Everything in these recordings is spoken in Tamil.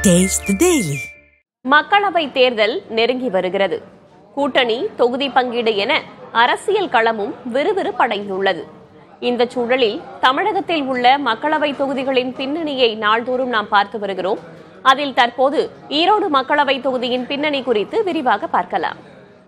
Taste the Daily. மக்களவை தேர்தல் நெருங்கி வருகிறது கூட்டணி தொகுதி பங்கீடு என அரசியல் களமும் விறுவிறுப்படைந்துள்ளது இந்த சூழலில் தமிழகத்தில் உள்ள மக்களவை தொகுதிகளின் பின்னணியை நாள்தோறும் நாம் பார்த்து வருகிறோம் அதில் தற்போது ஈரோடு மக்களவை தொகுதியின் பின்னணி குறித்து விரிவாக பார்க்கலாம்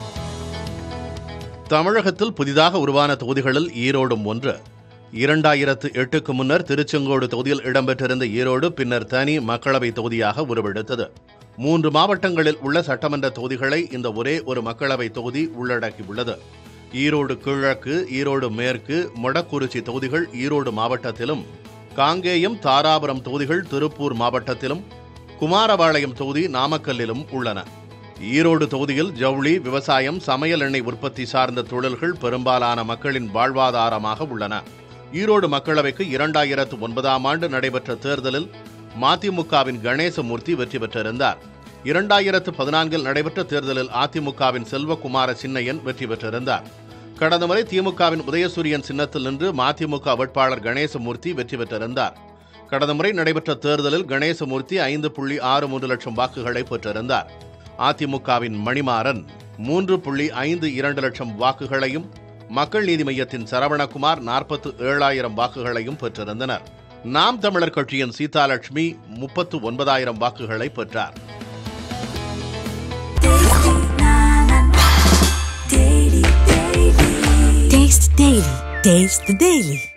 தமிழகத்தில் புதிதாக உருவான தொகுதிகளில் ஈரோடும் ஒன்று இரண்டாயிரத்து எட்டுக்கு முன்னர் திருச்செங்கோடு தொகுதியில் இடம்பெற்றிருந்த ஈரோடு பின்னர் தனி மக்களவை தொகுதியாக உருவெடுத்தது மூன்று மாவட்டங்களில் உள்ள சட்டமன்ற தொகுதிகளை இந்த ஒரே ஒரு மக்களவை தொகுதி உள்ளடக்கியுள்ளது ஈரோடு கிழக்கு ஈரோடு மேற்கு மொடக்குறிச்சி தொகுதிகள் ஈரோடு மாவட்டத்திலும் காங்கேயம் தாராபுரம் தொகுதிகள் திருப்பூர் மாவட்டத்திலும் குமாரபாளையம் தொகுதி நாமக்கல்லிலும் உள்ளன ஈரோடு தொகுதியில் ஜவுளி விவசாயம் சமையல் எண்ணெய் உற்பத்தி சார்ந்த தொழில்கள் பெரும்பாலான மக்களின் வாழ்வாதாரமாக உள்ளன ஈரோடு மக்களவைக்கு இரண்டாயிரத்து ஒன்பதாம் ஆண்டு நடைபெற்ற தேர்தலில் மதிமுகவின் கணேசமூர்த்தி வெற்றி பெற்றிருந்தார் இரண்டாயிரத்து பதினான்கில் நடைபெற்ற தேர்தலில் அதிமுகவின் செல்வகுமார சின்னையன் வெற்றி பெற்றிருந்தார் கடந்த முறை திமுகவின் உதயசூரியன் சின்னத்தில் நின்று மதிமுக வேட்பாளர் கணேசமூர்த்தி வெற்றி பெற்றிருந்தார் கடந்த முறை நடைபெற்ற தேர்தலில் கணேசமூர்த்தி ஐந்து புள்ளி ஆறு மூன்று லட்சம் வாக்குகளை பெற்றிருந்தார் அதிமுகவின் மணிமாறன் மூன்று புள்ளி ஐந்து இரண்டு லட்சம் வாக்குகளையும் மக்கள் நீதி மையத்தின் சரவணகுமார் நாற்பத்து ஏழாயிரம் வாக்குகளையும் பெற்றிருந்தனர் நாம் தமிழர் கட்சியின் சீதாலட்சுமி முப்பத்து ஒன்பதாயிரம் வாக்குகளை பெற்றார் Taste Daily. Taste the Daily.